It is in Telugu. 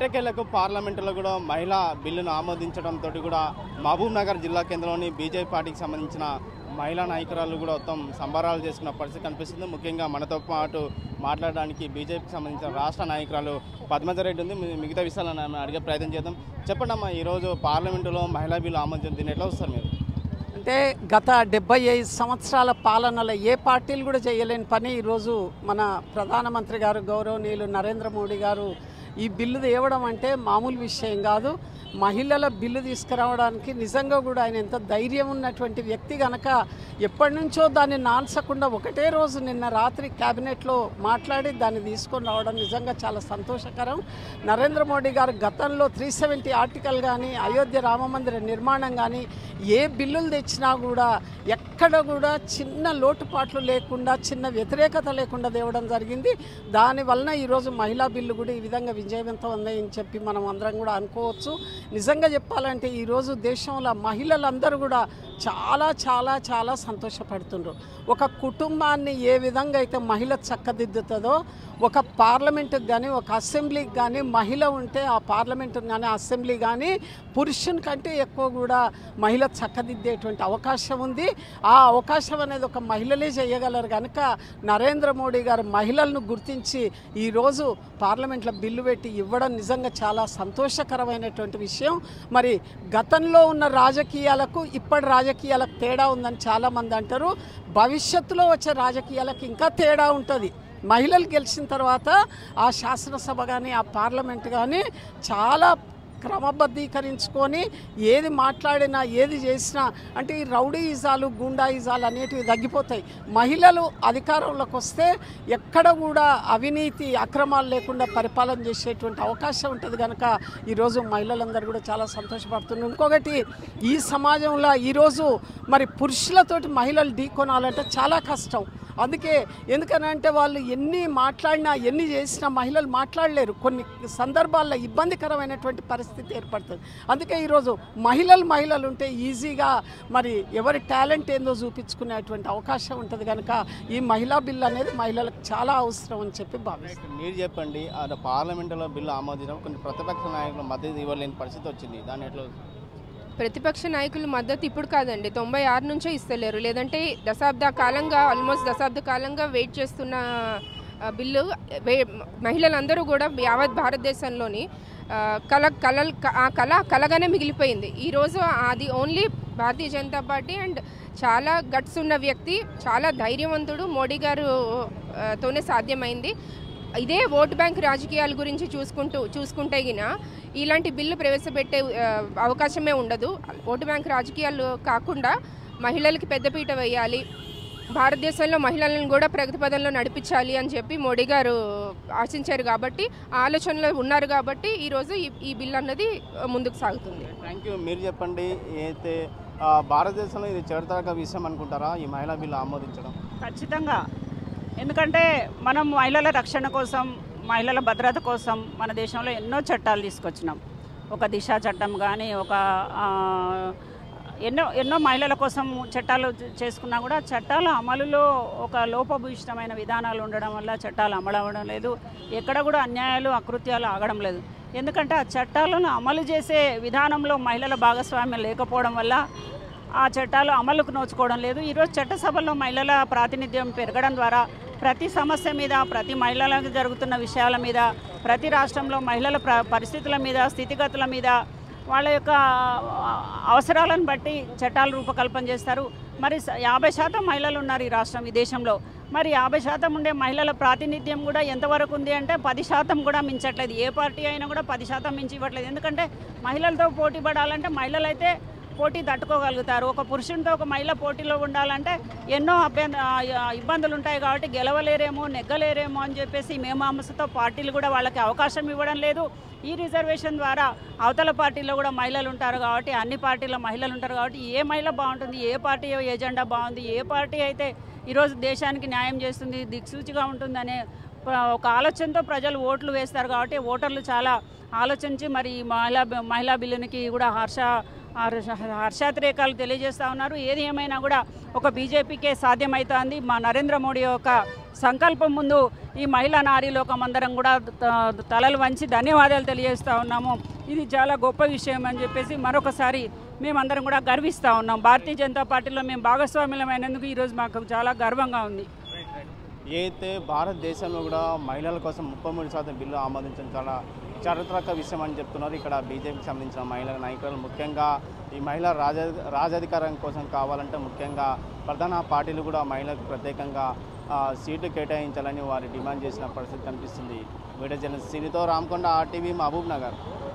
ఎట్టకేలకు పార్లమెంటులో కూడా మహిళా బిల్లును ఆమోదించడంతో కూడా మహబూబ్ నగర్ జిల్లా కేంద్రంలోని బీజేపీ పార్టీకి సంబంధించిన మహిళా నాయకురాలు కూడా మొత్తం సంబరాలు చేసుకున్న పరిస్థితి కనిపిస్తుంది ముఖ్యంగా మనతో పాటు మాట్లాడడానికి బీజేపీకి సంబంధించిన రాష్ట్ర నాయకురాలు పద్మజరెడ్డి ఉంది మీ- మిగతా విషయాలను ఆమె అడిగే ప్రయత్నం చేద్దాం చెప్పండి అమ్మా ఈరోజు పార్లమెంటులో మహిళా బిల్లు ఆమోదించిన దీన్ని ఎట్లా వస్తారు మీరు అంటే గత డెబ్బై ఐదు సంవత్సరాల పాలనలో ఏ పార్టీలు కూడా చేయలేని పని ఈరోజు మన ప్రధానమంత్రి గారు గౌరవనీయులు నరేంద్ర మోడీ గారు ఈ బిల్లు తేవడం అంటే మామూలు విషయం కాదు మహిళల బిల్లు తీసుకురావడానికి నిజంగా కూడా ఆయన ఎంత ధైర్యం ఉన్నటువంటి వ్యక్తి గనక ఎప్పటి నుంచో దాన్ని నాల్చకుండా ఒకటే రోజు నిన్న రాత్రి క్యాబినెట్లో మాట్లాడి దాన్ని తీసుకొని రావడం నిజంగా చాలా సంతోషకరం నరేంద్ర మోడీ గారు గతంలో త్రీ సెవెంటీ ఆర్టికల్ కానీ అయోధ్య రామమందిర నిర్మాణం కానీ ఏ బిల్లులు తెచ్చినా కూడా ఎక్కడ కూడా చిన్న లోటుపాట్లు లేకుండా చిన్న వ్యతిరేకత లేకుండా తేవడం జరిగింది దాని వలన ఈరోజు మహిళా బిల్లు కూడా ఈ విధంగా విజయవంతం ఉందని చెప్పి మనం అందరం కూడా అనుకోవచ్చు నిజంగా చెప్పాలంటే ఈరోజు దేశంలో మహిళలందరూ కూడా చాలా చాలా చాలా సంతోషపడుతుండ్రు ఒక కుటుంబాన్ని ఏ విధంగా అయితే మహిళ చక్కదిద్దుతుందో ఒక పార్లమెంటుకి కానీ ఒక అసెంబ్లీకి కానీ మహిళ ఉంటే ఆ పార్లమెంటు కానీ అసెంబ్లీ కానీ పురుషుని కంటే ఎక్కువ కూడా మహిళ చక్కదిద్దేటువంటి అవకాశం ఉంది ఆ అవకాశం అనేది ఒక మహిళలే చేయగలరు కనుక నరేంద్ర మోడీ గారు మహిళలను గుర్తించి ఈరోజు పార్లమెంట్లో బిల్లు పెట్టి ఇవ్వడం నిజంగా చాలా సంతోషకరమైనటువంటి విషయం మరి గతంలో ఉన్న రాజకీయాలకు ఇప్పటి రాజకీయాలకు తేడా ఉందని చాలామంది అంటారు భవిష్యత్తులో వచ్చే రాజకీయాలకు ఇంకా తేడా ఉంటుంది మహిళలు గెలిచిన తర్వాత ఆ శాసనసభ కానీ ఆ పార్లమెంట్ కానీ చాలా క్రమబద్ధీకరించుకొని ఏది మాట్లాడినా ఏది చేసినా అంటే ఈ రౌడీయిజాలు గుండాయిజాలు అనేటివి తగ్గిపోతాయి మహిళలు అధికారంలోకి వస్తే ఎక్కడ కూడా అవినీతి అక్రమాలు లేకుండా పరిపాలన చేసేటువంటి అవకాశం ఉంటుంది కనుక ఈరోజు మహిళలందరూ కూడా చాలా సంతోషపడుతున్నారు ఇంకొకటి ఈ సమాజంలో ఈరోజు మరి పురుషులతోటి మహిళలు ఢీకొనాలంటే చాలా కష్టం అందుకే ఎందుకనంటే వాళ్ళు ఎన్ని మాట్లాడినా ఎన్ని చేసినా మహిళలు మాట్లాడలేరు కొన్ని సందర్భాల్లో ఇబ్బందికరమైనటువంటి పరిస్థితి ఏర్పడుతుంది అందుకే ఈరోజు మహిళలు మహిళలు ఉంటే ఈజీగా మరి ఎవరి టాలెంట్ ఏందో చూపించుకునేటువంటి అవకాశం ఉంటుంది కనుక ఈ మహిళా బిల్ అనేది మహిళలకు చాలా అవసరం అని చెప్పి భావిస్తాను మీరు చెప్పండి ఆ పార్లమెంటులో బిల్లు ఆమోదించడం కొన్ని ప్రతిపక్ష నాయకులు మద్దతు ఇవ్వలేని పరిస్థితి వచ్చింది దాన్ని ఎట్లా ప్రతిపక్ష నాయకులు మద్దతు ఇప్పుడు కాదండి తొంభై ఆరు నుంచే ఇస్తలేరు లేదంటే దశాబ్ద కాలంగా ఆల్మోస్ట్ దశాబ్ద కాలంగా వెయిట్ చేస్తున్న ఆ, బిల్లు వే- మహిళలందరూ కూడా యావత్ భారతదేశంలోని ఆ, కల కలల్ క- ఆ కళ కలగానే మిగిలిపోయింది ఈరోజు అది only Bharatiya Janata Party and చాలా గట్స్ ఉన్న వ్యక్తి చాలా ధైర్యవంతుడు మోడీ గారు ఆ, తోనే సాధ్యమైంది ఇదే ఓట్ బ్యాంక్ రాజకీయాల గురించి చూసుకుంటూ చూసుకుంటే గిన ఇలాంటి బిల్లు ప్రవేశపెట్టే ఆ, అవకాశమే ఉండదు ఓటు బ్యాంక్ రాజకీయాలు కాకుండా మహిళలకి పెద్దపీట వేయాలి భారతదేశంలో మహిళలను కూడా ప్రగతి పదంలో నడిపించాలి అని చెప్పి మోడీ గారు ఆశించారు కాబట్టి ఆ ఆలోచనలో ఉన్నారు కాబట్టి ఈరోజు ఈ ఈ బిల్ అన్నది ముందుకు సాగుతుంది థ్యాంక్ యూ మీరు చెప్పండి అయితే ఆ, భారతదేశంలో ఇది చివరితరగ విషయం అనుకుంటారా ఈ మహిళా బిల్లు ఆమోదించడం ఖచ్చితంగా ఎందుకంటే మనం మహిళల రక్షణ కోసం మహిళల భద్రత కోసం మన దేశంలో ఎన్నో చట్టాలు తీసుకొచ్చినాం ఒక దిశ చట్టం కానీ ఒక ఆ, ఎన్నో ఎన్నో మహిళల కోసం చట్టాలు చే- చేసుకున్నా కూడా చట్టాల అమలులో ఒక లోపభూయిష్టమైన విధానాలు ఉండడం వల్ల చట్టాలు అమలు అవ్వడం లేదు ఎక్కడ కూడా అన్యాయాలు అకృత్యాలు ఆగడం లేదు ఎందుకంటే ఆ చట్టాలను అమలు చేసే విధానంలో మహిళల భాగస్వామ్యం లేకపోవడం వల్ల ఆ చట్టాలు అమలుకు నోచుకోవడం లేదు ఈరోజు చట్టసభల్లో మహిళల ప్రాతినిధ్యం పెరగడం ద్వారా ప్రతి సమస్య మీద ప్రతి మహిళలకు జరుగుతున్న విషయాల మీద ప్రతి రాష్ట్రంలో మహిళల ప్ర పరిస్థితుల మీద స్థితిగతుల మీద వాళ్ళ యొక్క ఆ, అవసరాలను బట్టి చట్టాలు రూపకల్పన చేస్తారు మరి స- యాభై శాతం మహిళలు ఉన్నారు ఈ రాష్ట్రం ఈ దేశంలో మరి యాభై శాతం ఉండే మహిళల ప్రాతినిధ్యం కూడా ఎంతవరకు ఉంది అంటే పది శాతం కూడా మించట్లేదు ఏ పార్టీ అయినా కూడా పది శాతం మించి ఇవ్వట్లేదు ఎందుకంటే మహిళలతో పోటీ పడాలంటే మహిళలు అయితే పోటీ తట్టుకోగలుగుతారు ఒక పురుషునితో ఒక మహిళ పోటీలో ఉండాలంటే ఎన్నో అభ్యంత ఆ, ఇబ్బందులు ఉంటాయి కాబట్టి గెలవలేరేమో నెగ్గలేరేమో అని చెప్పేసి మేమాంసతో పార్టీలు కూడా వాళ్ళకి అవకాశం ఇవ్వడం లేదు ఈ రిజర్వేషన్ ద్వారా అవతల పార్టీలో కూడా మహిళలు ఉంటారు కాబట్టి అన్ని పార్టీలో మహిళలు ఉంటారు కాబట్టి ఏ మహిళ బాగుంటుంది ఏ పార్టీ ఎజెండా బాగుంది ఏ పార్టీ అయితే ఈరోజు దేశానికి న్యాయం చేస్తుంది దిక్సూచిగా ఉంటుందనే ప్ర- ఒక ఆలోచనతో ప్రజలు ఓట్లు వేస్తారు కాబట్టి ఓటర్లు చాలా ఆలోచించి మరి ఈ మహిళా మహిళా బిల్లునికి కూడా హర్ష హర్ష- హర్షాతిరేకాలు తెలియజేస్తూ ఉన్నారు ఏది ఏమైనా కూడా ఒక బీజేపీకే సాధ్యమవుతుంది మా నరేంద్ర మోడీ యొక్క సంకల్పం ముందు ఈ మహిళా నారీ లోకం అందరం కూడా త- తలలు వంచి ధన్యవాదాలు తెలియజేస్తూ ఉన్నాము ఇది చాలా గొప్ప విషయం అని చెప్పేసి మరొకసారి మేమందరం కూడా గర్విస్తూ ఉన్నాం భారతీయ జనతా పార్టీలో మేము భాగస్వామ్యమైనందుకు ఈరోజు మాకు చాలా గర్వంగా ఉంది ఏదైతే భారతదేశంలో కూడా మహిళల కోసం ముప్పై మూడు శాతం బిల్లు ఆమోదించడం చాలా చారిత్రక విషయం అని చెప్తున్నారు ఇక్కడ బీజేపీకి సంబంధించిన మహిళా నాయకులు ముఖ్యంగా ఈ మహిళా రాజ రాజాధికారం కోసం కావాలంటే ముఖ్యంగా ప్రధాన పార్టీలు కూడా మహిళలకు ప్రత్యేకంగా ఆ, సీటు కేటాయించాలని వారు డిమాండ్ చేసిన పరిస్థితి కనిపిస్తుంది వీడియో జర్నలిస్ట్ సిరితో రామకొండ ఆర్టీవీ మహబూబ్ నగర్